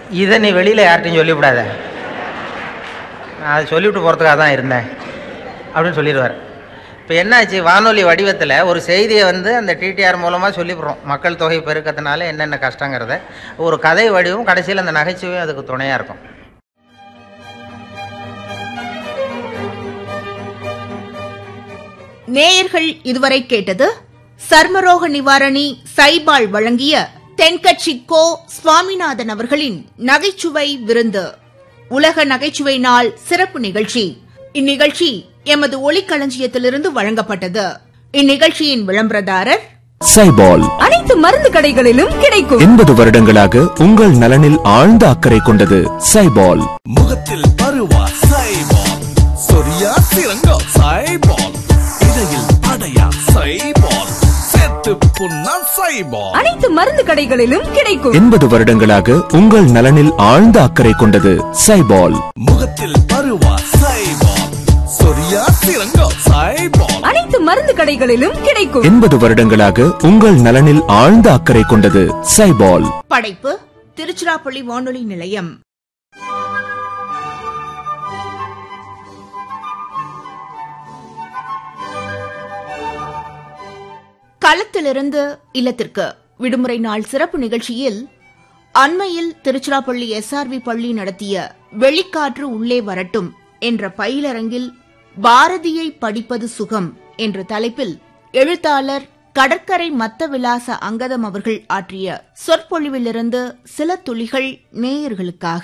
இதை நீ வெளியில் யார்கிட்டையும் சொல்லிவிடாத நான் அதை சொல்லிவிட்டு போகிறதுக்காக தான் இருந்தேன் அப்படின்னு சொல்லிடுவார் இப்போ என்னாச்சு வானொலி வடிவத்தில் ஒரு செய்தியை வந்து அந்த டிடிஆர் மூலமாக சொல்லிவிடுறோம் மக்கள் தொகை பெருக்கத்தினால என்னென்ன கஷ்டங்கிறத ஒரு கதை வடிவம் கடைசியில் அந்த நகைச்சுவையும் அதுக்கு துணையாக இருக்கும் நேயர்கள் இதுவரை கேட்டது சர்மரோக நிவாரணி சைபால் வழங்கிய தென்கட்சி கோ சுவாமிநாதன் அவர்களின் நகைச்சுவை விருந்து உலக நகைச்சுவை நாள் சிறப்பு நிகழ்ச்சி இந்நிகழ்ச்சி எமது ஒளிக்களஞ்சியத்திலிருந்து வழங்கப்பட்டது இந்நிகழ்ச்சியின் விளம்பரதாரர் சைபால் அனைத்து மருந்து கடைகளிலும் கிடைக்கும் எண்பது வருடங்களாக உங்கள் நலனில் ஆழ்ந்த அக்கறை கொண்டது சைபால் முகத்தில் பருவா சைபால் சொரியா சிறங்கா சைபால் இடையில் அடையா சைபால் செத்து புண்ணா சைபால் அனைத்து மருந்து கடைகளிலும் கிடைக்கும் எண்பது வருடங்களாக உங்கள் நலனில் ஆழ்ந்த அக்கறை கொண்டது சைபால் முகத்தில் பருவா சைபால் சொரியா சிறங்கா சைபால் அனைத்து மருந்து கடைகளிலும் கிடைக்கும் எண்பது வருடங்களாக உங்கள் நலனில் ஆழ்ந்த அக்கறை கொண்டது சைபால் படைப்பு திருச்சிராப்பள்ளி வானொலி நிலையம் களத்திலிருந்து இல்லத்திற்கு விடுமுறை நாள் சிறப்பு நிகழ்ச்சியில் அண்மையில் திருச்சிராப்பள்ளி எஸ்ஆர்வி பள்ளி நடத்திய வெளிக்காற்று உள்ளே வரட்டும் என்ற பயிலரங்கில் பாரதியை படிப்பது சுகம் என்ற தலைப்பில் எழுத்தாளர் கடற்கரை மத்த விலாச அங்கதம் அவர்கள் ஆற்றிய சொற்பொழிவிலிருந்து சில துளிகள் நேயர்களுக்காக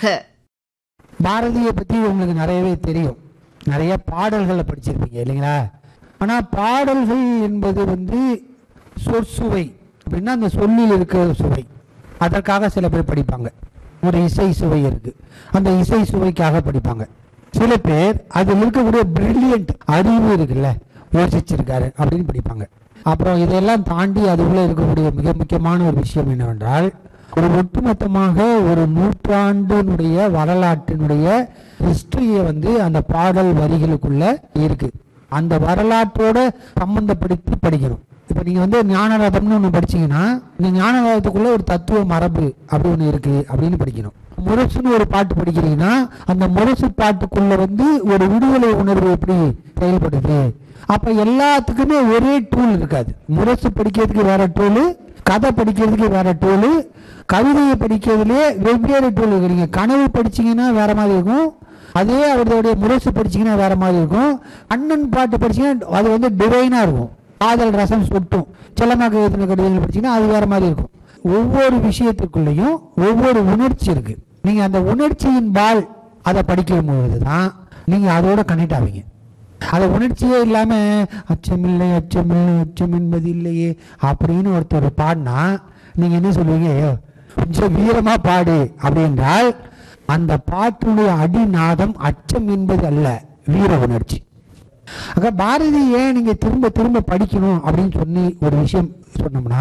பாரதியை பற்றி உங்களுக்கு நிறையவே தெரியும் நிறைய பாடல்களை படிச்சிருப்பீங்க இல்லைங்களா ஆனால் பாடல்கள் என்பது வந்து சொற்சுவை அப்படின்னா அந்த சொல்லில் இருக்கிற சுவை அதற்காக சில பேர் படிப்பாங்க ஒரு இசை சுவை இருக்கு அந்த இசை சுவைக்காக படிப்பாங்க சில பேர் அதில் இருக்கக்கூடிய பிரில்லியன்ட் அறிவு இருக்குல்ல யோசிச்சிருக்காரு அப்படின்னு படிப்பாங்க அப்புறம் இதெல்லாம் தாண்டி அதுக்குள்ள இருக்கக்கூடிய மிக முக்கியமான ஒரு விஷயம் என்னவென்றால் ஒரு ஒட்டுமொத்தமாக ஒரு நூற்றாண்டினுடைய வரலாற்றினுடைய ஹிஸ்டரியை வந்து அந்த பாடல் வரிகளுக்குள்ள இருக்கு அந்த வரலாற்றோட சம்பந்தப்படுத்தி படிக்கணும் இப்போ நீங்க வந்து ஞானரதம்னு ஒன்று படிச்சீங்கன்னா இந்த ஞானரதத்துக்குள்ள ஒரு தத்துவ மரபு அப்படி ஒன்று இருக்கு அப்படின்னு படிக்கணும் முரசுன்னு ஒரு பாட்டு படிக்கிறீங்கன்னா அந்த முரசு பாட்டுக்குள்ள வந்து ஒரு விடுதலை உணர்வு எப்படி செயல்படுது அப்ப எல்லாத்துக்குமே ஒரே டூல் இருக்காது முரசு படிக்கிறதுக்கு வேற டூலு கதை படிக்கிறதுக்கு வேற டூலு கவிதையை படிக்கிறதுலே வெவ்வேறு டூல் இருக்கு நீங்க கனவு படிச்சீங்கன்னா வேற மாதிரி இருக்கும் அதே அவருடைய முரசு படிச்சீங்கன்னா வேற மாதிரி இருக்கும் அண்ணன் பாட்டு படிச்சீங்கன்னா அது வந்து டிவைனா இருக்கும் காதல் ரசம் சொட்டும் செல்லமாக எழுதின கடிதங்கள் படிச்சீங்கன்னா அது வேற மாதிரி இருக்கும் ஒவ்வொரு விஷயத்துக்குள்ளேயும் ஒவ்வொரு உணர்ச்சி இருக்கு நீங்க அந்த உணர்ச்சியின் பால் அதை படிக்கும் பொழுது தான் நீங்க அதோட கனெக்ட் ஆவீங்க அது உணர்ச்சியே இல்லாம அச்சமில்லை அச்சமில்லை அச்சம் என்பது இல்லையே அப்படின்னு ஒருத்தர் பாடினா நீங்க என்ன சொல்லுவீங்க "ஐயோ, கொஞ்சம் வீரமா பாடு அப்படின்றால் அந்த பாட்டினுடைய அடிநாதம் அச்சம் என்பது அல்ல வீர உணர்ச்சி ஆக பாரதி ஏன் நீங்க திரும்ப திரும்ப படிக்கணும் அப்படின்னு சொல்லி ஒரு விஷயம் சொன்னோம்னா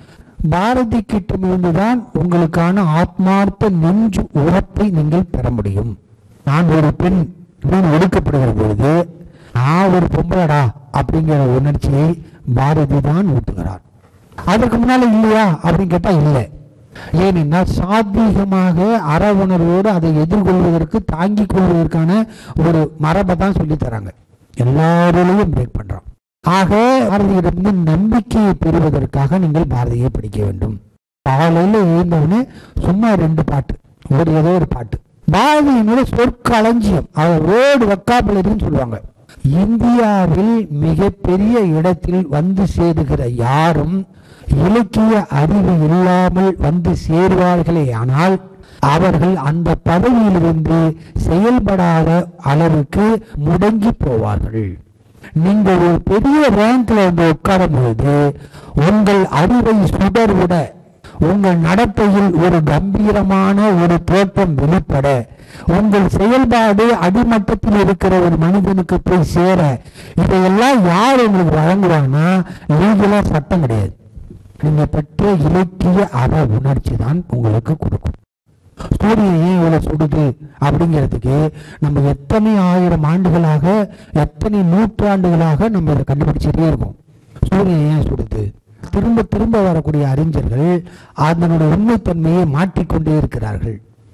பாரதி கிட்டமிருந்து தான் உங்களுக்கான ஆத்மார்த்த நெஞ்சு உறப்பை நீங்கள் பெற முடியும் நான் ஒரு பெண் நான் ஒடுக்கப்படுகிற பொழுது நான் ஒரு பொம்பளடா அப்படிங்கிற உணர்ச்சியை பாரதி தான் ஊட்டுகிறார் அதற்கு முன்னால இல்லையா அப்படின்னு கேட்டா இல்லை ஏனென்றால் சாத்வீகமாக அற உணர்வோடு அதை எதிர்கொள்வதற்கு தாங்கிக் கொள்வதற்கான ஒரு மரபை தான் சொல்லி தராங்க எல்லாரோடையும் பிரேக் பண்றோம் ஆக பாரதியிடமிருந்து நம்பிக்கையை பெறுவதற்காக நீங்கள் பாரதியை படிக்க வேண்டும் காலையில எழுந்தவுடனே சும்மா ரெண்டு பாட்டு ஒரு ஏதோ ஒரு பாட்டு பாரதியினுடைய சொற்களஞ்சியம் அவர் வேர்டு வக்காபுலரின்னு சொல்லுவாங்க இந்தியாவில் மிகப்பெரிய இடத்தில் வந்து சேருகிற யாரும் இலக்கிய அறிவு இல்லாமல் வந்து சேருவார்களே ஆனால் அவர்கள் அந்த பதவியிலிருந்து செயல்படாத அளவுக்கு முடங்கி போவார்கள் நீங்கள் ஒரு பெரிய ரேங்க்ல வந்து உட்காரும் பொழுது உங்கள் அறிவை சுடர்விட உங்கள் நடத்தையில் ஒரு கம்பீரமான ஒரு தோற்றம் வெளிப்பட உங்கள் செயல்பாடு அடிமட்டத்தில் இருக்கிற ஒரு மனிதனுக்கு போய் சேர இதையெல்லாம் யார் உங்களுக்கு வழங்குவாங்கன்னா லீகலா சட்டம் கிடையாது நீங்க பெற்ற இலக்கிய அற உணர்ச்சி தான் உங்களுக்கு கொடுக்கும் சூரியன் ஏன் இவ்வளவு சுடுது அப்படிங்கிறதுக்கு நம்ம எத்தனை ஆயிரம் ஆண்டுகளாக எத்தனை நூற்றாண்டுகளாக நம்ம இதை கண்டுபிடிச்சிட்டே இருக்கோம் சூரியன் ஏன் சுடுது திரும்ப திரும்ப வரக்கூடிய அறிஞர்கள் அதனுடைய உண்மைத்தன்மையை மாற்றிக்கொண்டே இருக்கிறார்கள்